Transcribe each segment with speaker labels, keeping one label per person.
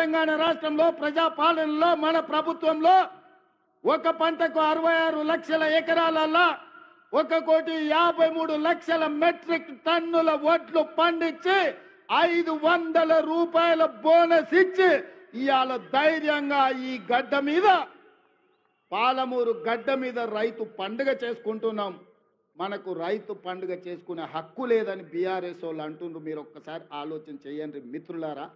Speaker 1: తెలంగాణ రాష్ట్రంలో ప్రజాపాలనలో మన ప్రభుత్వంలో ఒక పంటకు అరవై ఆరు లక్షల ఎకరాలల్లా ఒక కోటి యాభై మూడు లక్షల మెట్రిక్ టన్నుల వడ్లు పండించి ఐదు వందల రూపాయల బోనస్ ఇచ్చి ఇవాళ ధైర్యంగా ఈ గడ్డ మీద పాలమూరు గడ్డ మీద రైతు పండుగ చేసుకుంటున్నాం మనకు రైతు పండుగ చేసుకునే హక్కు లేదని బీఆర్ఎస్ వాళ్ళు అంటుండ్రు మీరు ఒక్కసారి ఆలోచన చేయండి మిత్రులారా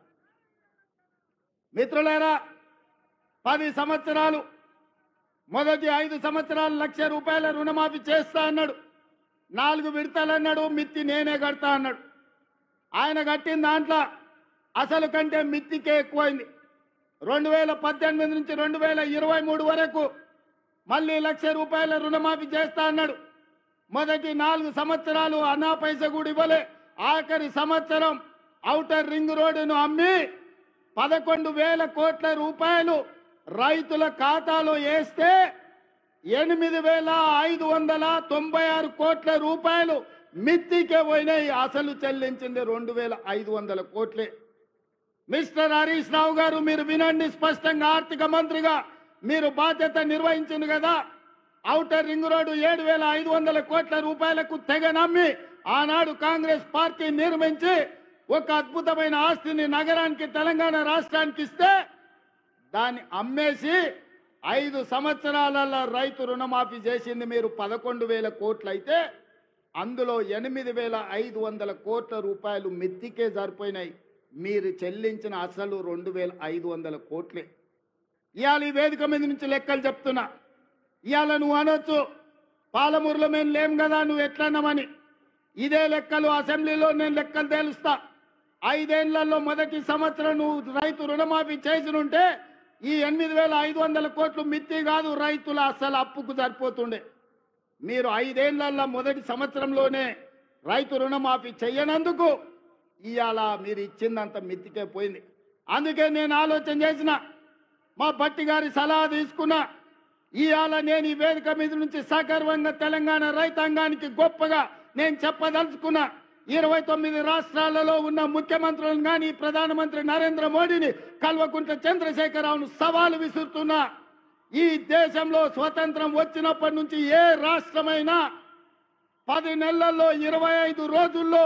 Speaker 1: మిత్రులారా పది సంవత్సరాలు మొదటి ఐదు సంవత్సరాలు లక్ష రూపాయల రుణమాఫీ చేస్తా అన్నాడు నాలుగు విడతలు అన్నాడు మిత్తి నేనే కడతా అన్నాడు ఆయన కట్టిన దాంట్లో అసలు కంటే మిత్తికే ఎక్కువైంది రెండు వేల పద్దెనిమిది నుంచి రెండు వేల ఇరవై మూడు వరకు మళ్ళీ లక్ష రూపాయల రుణమాఫీ చేస్తా అన్నాడు మొదటి నాలుగు సంవత్సరాలు అన్నా పైస కూడా ఇవ్వలే ఆఖరి సంవత్సరం ఔటర్ రింగ్ రోడ్డును అమ్మి పదకొండు వేల కోట్ల రూపాయలు రైతుల ఖాతాలో వేస్తే ఎనిమిది వేల ఐదు వందల తొంభై ఆరు కోట్ల రూపాయలు మిత్తికే పోయినాయి అసలు చెల్లించింది రెండు వేల ఐదు వందల కోట్లే మిస్టర్ హరీష్ రావు గారు మీరు వినండి స్పష్టంగా ఆర్థిక మంత్రిగా మీరు బాధ్యత నిర్వహించింది కదా ఔటర్ రింగ్ రోడ్డు ఏడు వేల ఐదు వందల కోట్ల రూపాయలకు తెగ నమ్మి ఆనాడు కాంగ్రెస్ పార్టీ నిర్మించి ఒక అద్భుతమైన ఆస్తిని నగరానికి తెలంగాణ రాష్ట్రానికి ఇస్తే దాన్ని అమ్మేసి ఐదు సంవత్సరాలలో రైతు రుణమాఫీ చేసింది మీరు పదకొండు వేల కోట్లు అయితే అందులో ఎనిమిది వేల ఐదు వందల కోట్ల రూపాయలు మిత్తికే సరిపోయినాయి మీరు చెల్లించిన అసలు రెండు వేల ఐదు వందల కోట్లే ఇవాళ ఈ వేదిక మీద నుంచి లెక్కలు చెప్తున్నా ఇవాళ నువ్వు అనొచ్చు పాలమూరులో మేము లేం కదా నువ్వు ఎట్లన్నామని ఇదే లెక్కలు అసెంబ్లీలో నేను లెక్కలు తేలుస్తా ఐదేళ్లలో మొదటి సంవత్సరం నువ్వు రైతు రుణమాఫీ చేసినుంటే ఈ ఎనిమిది వేల ఐదు వందల కోట్లు మిత్తి కాదు రైతుల అసలు అప్పుకు సరిపోతుండే మీరు ఐదేళ్లలో మొదటి సంవత్సరంలోనే రైతు రుణమాఫీ చెయ్యనందుకు ఇవాళ మీరు ఇచ్చిందంత మిత్తికే పోయింది అందుకే నేను ఆలోచన చేసిన మా బట్టి గారి సలహా తీసుకున్నా ఇవాళ నేను ఈ వేదిక మీద నుంచి సగర్వంగా తెలంగాణ రైతాంగానికి గొప్పగా నేను చెప్పదలుచుకున్నా ఇరవై తొమ్మిది రాష్ట్రాలలో ఉన్న ముఖ్యమంత్రులను కానీ ప్రధానమంత్రి నరేంద్ర మోడీని కల్వకుంట్ల చంద్రశేఖరరావును సవాలు విసురుతున్నా ఈ దేశంలో స్వతంత్రం వచ్చినప్పటి నుంచి ఏ రాష్ట్రమైనా పది నెలల్లో ఇరవై ఐదు రోజుల్లో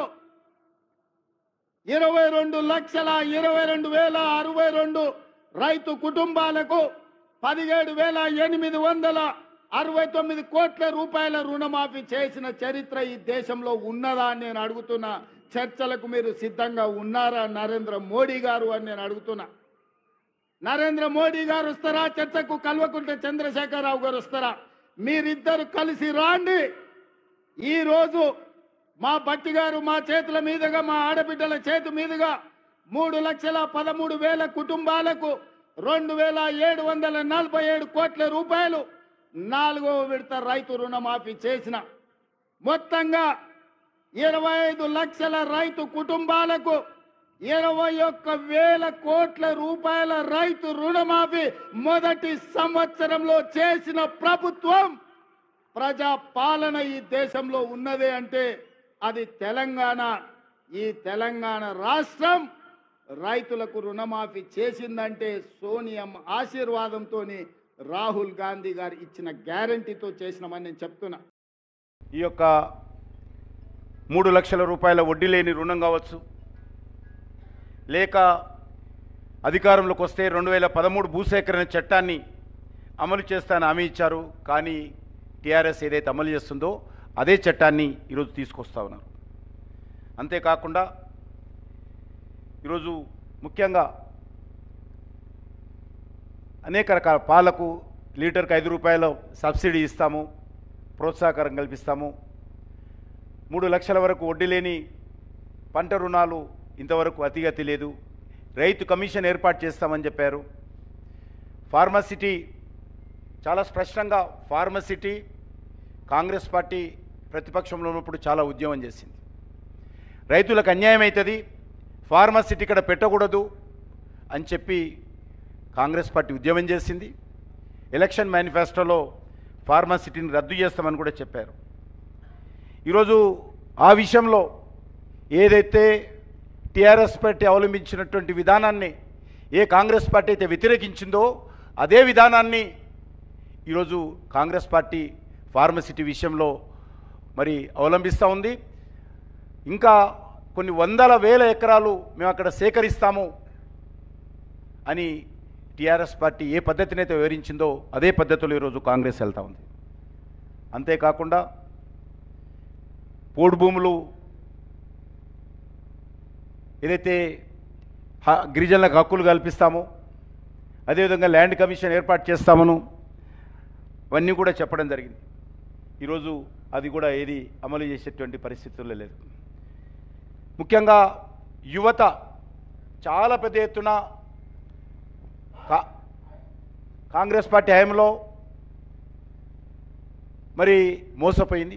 Speaker 1: ఇరవై రెండు లక్షల ఇరవై రెండు వేల అరవై రెండు రైతు కుటుంబాలకు పదిహేడు వేల ఎనిమిది వందల అరవై తొమ్మిది కోట్ల రూపాయల రుణమాఫీ చేసిన చరిత్ర ఈ దేశంలో ఉన్నదా అని నేను అడుగుతున్నా చర్చలకు మీరు సిద్ధంగా ఉన్నారా నరేంద్ర మోడీ గారు అని నేను అడుగుతున్నా నరేంద్ర మోడీ గారు వస్తారా చర్చకు కల్వకుంట్ల చంద్రశేఖరరావు గారు వస్తారా మీరిద్దరు కలిసి రాండి ఈ రోజు మా బట్టి గారు మా చేతుల మీదుగా మా ఆడబిడ్డల చేతి మీదుగా మూడు లక్షల పదమూడు వేల కుటుంబాలకు రెండు వేల ఏడు వందల నలభై ఏడు కోట్ల రూపాయలు నాలుగవ విడత రైతు రుణమాఫీ చేసిన మొత్తంగా ఇరవై ఐదు లక్షల రైతు కుటుంబాలకు ఇరవై ఒక్క వేల కోట్ల రూపాయల రైతు రుణమాఫీ మొదటి సంవత్సరంలో చేసిన ప్రభుత్వం ప్రజా పాలన ఈ దేశంలో ఉన్నదే అంటే అది తెలంగాణ ఈ తెలంగాణ రాష్ట్రం రైతులకు రుణమాఫీ చేసిందంటే సోనియం ఆశీర్వాదంతో రాహుల్ గాంధీ గారు ఇచ్చిన గ్యారంటీతో చేసినామని నేను చెప్తున్నా
Speaker 2: ఈ యొక్క మూడు లక్షల రూపాయల వడ్డీ లేని రుణం కావచ్చు లేక అధికారంలోకి వస్తే రెండు వేల పదమూడు భూసేకరణ చట్టాన్ని అమలు చేస్తానని హామీ ఇచ్చారు కానీ టీఆర్ఎస్ ఏదైతే అమలు చేస్తుందో అదే చట్టాన్ని ఈరోజు తీసుకొస్తా ఉన్నారు అంతేకాకుండా ఈరోజు ముఖ్యంగా అనేక రకాల పాలకు లీటర్కి ఐదు రూపాయల సబ్సిడీ ఇస్తాము ప్రోత్సాహకరం కల్పిస్తాము మూడు లక్షల వరకు వడ్డీ లేని పంట రుణాలు ఇంతవరకు అతిగతి లేదు రైతు కమిషన్ ఏర్పాటు చేస్తామని చెప్పారు ఫార్మసిటీ చాలా స్పష్టంగా ఫార్మసిటీ కాంగ్రెస్ పార్టీ ప్రతిపక్షంలో ఉన్నప్పుడు చాలా ఉద్యమం చేసింది రైతులకు అన్యాయం అవుతుంది ఫార్మసిటీ ఇక్కడ పెట్టకూడదు అని చెప్పి కాంగ్రెస్ పార్టీ ఉద్యమం చేసింది ఎలక్షన్ మేనిఫెస్టోలో ఫార్మసిటీని రద్దు చేస్తామని కూడా చెప్పారు ఈరోజు ఆ విషయంలో ఏదైతే టీఆర్ఎస్ పార్టీ అవలంబించినటువంటి విధానాన్ని ఏ కాంగ్రెస్ పార్టీ అయితే వ్యతిరేకించిందో అదే విధానాన్ని ఈరోజు కాంగ్రెస్ పార్టీ ఫార్మసిటీ విషయంలో మరి అవలంబిస్తూ ఉంది ఇంకా కొన్ని వందల వేల ఎకరాలు మేము అక్కడ సేకరిస్తాము అని టీఆర్ఎస్ పార్టీ ఏ పద్ధతినైతే వివరించిందో అదే పద్ధతిలో ఈరోజు కాంగ్రెస్ వెళ్తూ ఉంది అంతేకాకుండా పోడు భూములు ఏదైతే హ- గిరిజనులకు హక్కులు కల్పిస్తామో అదేవిధంగా ల్యాండ్ కమిషన్ ఏర్పాటు చేస్తామను అవన్నీ కూడా చెప్పడం జరిగింది ఈరోజు అది కూడా ఏది అమలు చేసేటువంటి పరిస్థితుల్లో లేదు ముఖ్యంగా యువత చాలా పెద్ద ఎత్తున కా- కాంగ్రెస్ పార్టీ హయాంలో మరి మోసపోయింది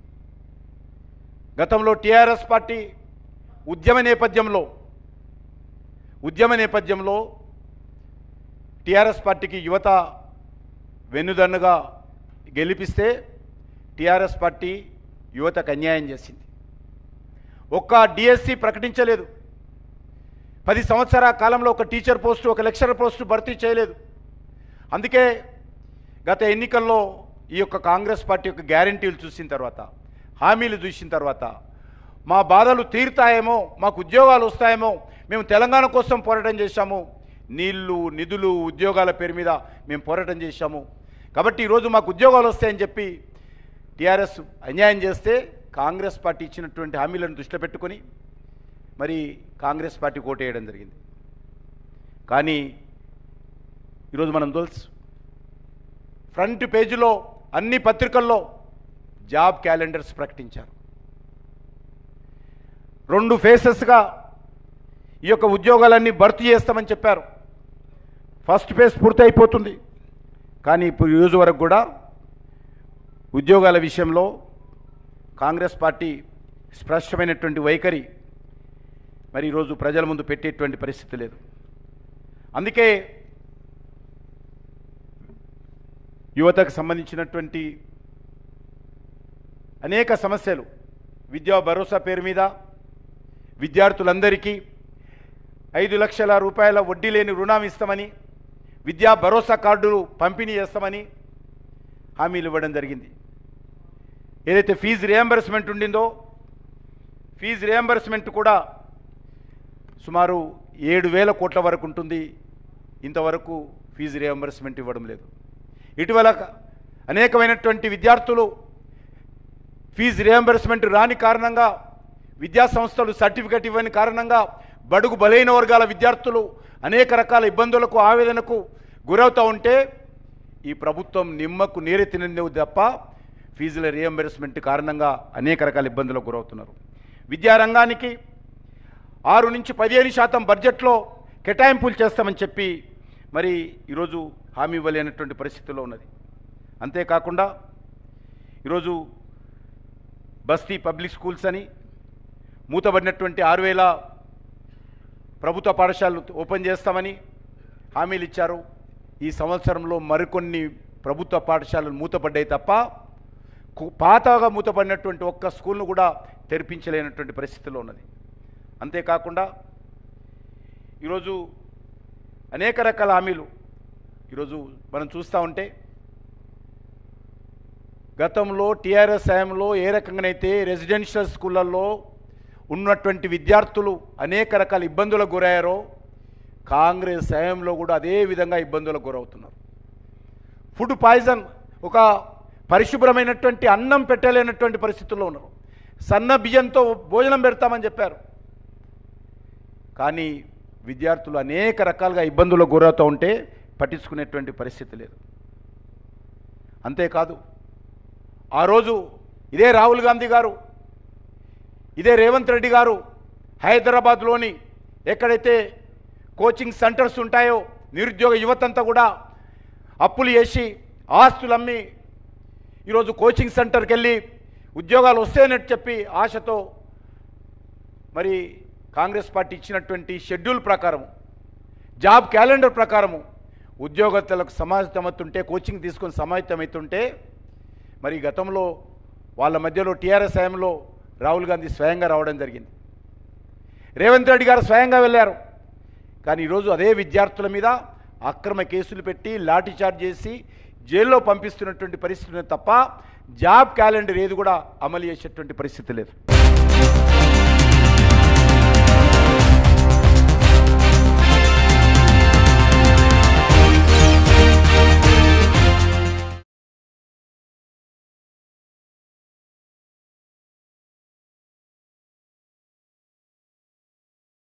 Speaker 2: గతంలో టీఆర్ఎస్ పార్టీ ఉద్యమ నేపథ్యంలో ఉద్యమ నేపథ్యంలో టీఆర్ఎస్ పార్టీకి యువత వెన్నుదన్నుగా గెలిపిస్తే టీఆర్ఎస్ పార్టీ యువతకు అన్యాయం చేసింది ఒక్క డిఎస్సి ప్రకటించలేదు పది సంవత్సరాల కాలంలో ఒక టీచర్ పోస్టు ఒక లెక్చరర్ పోస్టు భర్తీ చేయలేదు అందుకే గత ఎన్నికల్లో ఈ యొక్క కాంగ్రెస్ పార్టీ యొక్క గ్యారంటీలు చూసిన తర్వాత హామీలు చూసిన తర్వాత మా బాధలు తీరుతాయేమో మాకు ఉద్యోగాలు వస్తాయేమో మేము తెలంగాణ కోసం పోరాటం చేశాము నీళ్లు నిధులు ఉద్యోగాల పేరు మీద మేము పోరాటం చేశాము కాబట్టి ఈరోజు మాకు ఉద్యోగాలు వస్తాయని చెప్పి టీఆర్ఎస్ అన్యాయం చేస్తే కాంగ్రెస్ పార్టీ ఇచ్చినటువంటి హామీలను దృష్టిలో పెట్టుకొని మరి కాంగ్రెస్ పార్టీ కోటేయడం జరిగింది కానీ ఈరోజు మనం తెలుసు ఫ్రంట్ పేజీలో అన్ని పత్రికల్లో జాబ్ క్యాలెండర్స్ ప్రకటించారు రెండు ఫేసెస్గా ఈ యొక్క ఉద్యోగాలన్నీ భర్తీ చేస్తామని చెప్పారు ఫస్ట్ ఫేజ్ పూర్తి అయిపోతుంది కానీ ఇప్పుడు ఈ రోజు వరకు కూడా ఉద్యోగాల విషయంలో కాంగ్రెస్ పార్టీ స్పష్టమైనటువంటి వైఖరి మరి ఈరోజు ప్రజల ముందు పెట్టేటువంటి పరిస్థితి లేదు అందుకే యువతకు సంబంధించినటువంటి అనేక సమస్యలు విద్యా భరోసా పేరు మీద విద్యార్థులందరికీ ఐదు లక్షల రూపాయల వడ్డీ లేని రుణం ఇస్తామని విద్యా భరోసా కార్డులు పంపిణీ చేస్తామని హామీలు ఇవ్వడం జరిగింది ఏదైతే ఫీజు రియంబర్స్మెంట్ ఉండిందో ఫీజు రియంబర్స్మెంట్ కూడా సుమారు ఏడు వేల కోట్ల వరకు ఉంటుంది ఇంతవరకు ఫీజు రియంబర్స్మెంట్ ఇవ్వడం లేదు ఇటీవల అనేకమైనటువంటి విద్యార్థులు ఫీజు రియంబర్స్మెంట్ రాని కారణంగా విద్యా సంస్థలు సర్టిఫికెట్ ఇవ్వని కారణంగా బడుగు బలైన వర్గాల విద్యార్థులు అనేక రకాల ఇబ్బందులకు ఆవేదనకు గురవుతూ ఉంటే ఈ ప్రభుత్వం నిమ్మకు నీరెత్తినది తప్ప ఫీజుల రియంబర్స్మెంట్ కారణంగా అనేక రకాల ఇబ్బందులకు గురవుతున్నారు విద్యారంగానికి ఆరు నుంచి పదిహేను శాతం బడ్జెట్లో కేటాయింపులు చేస్తామని చెప్పి మరి ఈరోజు హామీ ఇవ్వలేనటువంటి పరిస్థితిలో ఉన్నది అంతేకాకుండా ఈరోజు బస్తీ పబ్లిక్ స్కూల్స్ అని మూతబడినటువంటి ఆరు వేల ప్రభుత్వ పాఠశాలలు ఓపెన్ చేస్తామని హామీలు ఇచ్చారు ఈ సంవత్సరంలో మరికొన్ని ప్రభుత్వ పాఠశాలలు మూతపడ్డాయి తప్ప కు- పాతగా మూతపడినటువంటి ఒక్క స్కూల్ను కూడా తెరిపించలేనటువంటి పరిస్థితిలో ఉన్నది అంతేకాకుండా ఈరోజు అనేక రకాల హామీలు ఈరోజు మనం చూస్తూ ఉంటే గతంలో టీఆర్ఎస్ హయాంలో ఏ రకంగానైతే రెసిడెన్షియల్ స్కూళ్ళల్లో ఉన్నటువంటి విద్యార్థులు అనేక రకాల ఇబ్బందులకు గురయ్యారో కాంగ్రెస్ హయాంలో కూడా అదే విధంగా ఇబ్బందులకు గురవుతున్నారు ఫుడ్ పాయిజన్ ఒక పరిశుభ్రమైనటువంటి అన్నం పెట్టలేనటువంటి పరిస్థితుల్లో ఉన్నారు సన్న బియ్యంతో భోజనం పెడతామని చెప్పారు కానీ విద్యార్థులు అనేక రకాలుగా ఇబ్బందులకు గురవుతూ ఉంటే పట్టించుకునేటువంటి పరిస్థితి లేదు అంతేకాదు ఆ రోజు ఇదే రాహుల్ గాంధీ గారు ఇదే రేవంత్ రెడ్డి గారు హైదరాబాద్లోని ఎక్కడైతే కోచింగ్ సెంటర్స్ ఉంటాయో నిరుద్యోగ యువతంతా కూడా అప్పులు చేసి ఆస్తులు అమ్మి ఈరోజు కోచింగ్ సెంటర్కి వెళ్ళి ఉద్యోగాలు వస్తాయని చెప్పి ఆశతో మరి కాంగ్రెస్ పార్టీ ఇచ్చినటువంటి షెడ్యూల్ ప్రకారం జాబ్ క్యాలెండర్ ప్రకారము ఉద్యోగస్తులకు సమాహితమవుతుంటే కోచింగ్ తీసుకొని సమాహితమవుతుంటే మరి గతంలో వాళ్ళ మధ్యలో టీఆర్ఎస్ హయాంలో రాహుల్ గాంధీ స్వయంగా రావడం జరిగింది రేవంత్ రెడ్డి గారు స్వయంగా వెళ్ళారు కానీ ఈరోజు అదే విద్యార్థుల మీద అక్రమ కేసులు పెట్టి లాఠీ చార్జ్ చేసి జైల్లో పంపిస్తున్నటువంటి పరిస్థితి ఉన్నది తప్ప జాబ్ క్యాలెండర్ ఏది కూడా అమలు చేసేటువంటి పరిస్థితి లేదు